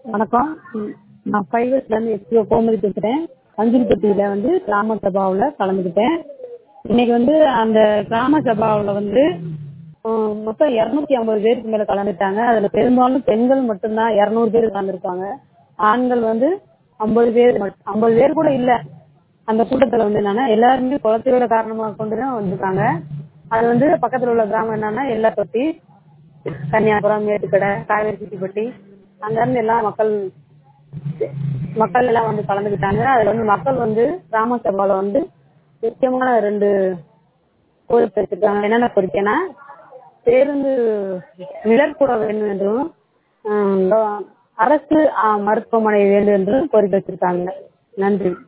வணக்கம் ம், நான் பிரைவேட்லேருந்து எஸ்பிஓ கோமதி பேசுகிறேன் பஞ்சில்பட்டியில் வந்து கிராம சபாவில் கலந்துக்கிட்டேன் இன்னைக்கு வந்து அந்த கிராம சபாவில் வந்து ம், மொத்தம் இரநூத்தி ஐம்பது பேருக்கு மேலே கலந்துட்டாங்க அதில் பெரும்பாலும் பெண்கள் மட்டும்தான் இரநூறு பேர் கலந்துருக்காங்க ஆண்கள் வந்து ஐம்பது பேர் மட்- ஐம்பது பேர் கூட இல்லை அந்த கூட்டத்தில் வந்து என்னன்னா எல்லாருமே குளத்தோட காரணமாக கொண்டு தான் வந்திருக்காங்க அது வந்து பக்கத்தில் உள்ள கிராமம் என்னன்னா எல்லாப்பட்டி கன்னியாகுரம் மேட்டுக்கடை காவேரி சிட்டிப்பட்டி அங்கேருந்து எல்லாம் மக்கள் மக்கள் எல்லாம் வந்து கலந்துக்கிட்டாங்க அதில் வந்து மக்கள் வந்து கிராம சபாவில் வந்து முக்கியமான ரெண்டு கோரிக்கை வச்சிருக்காங்க என்னென்ன கோரிக்கைன்னா பேருந்து நிழற்குட வேண்டும் என்றும் ஹம், அரசு ஆ, மருத்துவமனை வேண்டும் என்றும் கோரிக்கை வச்சிருக்காங்க நன்றி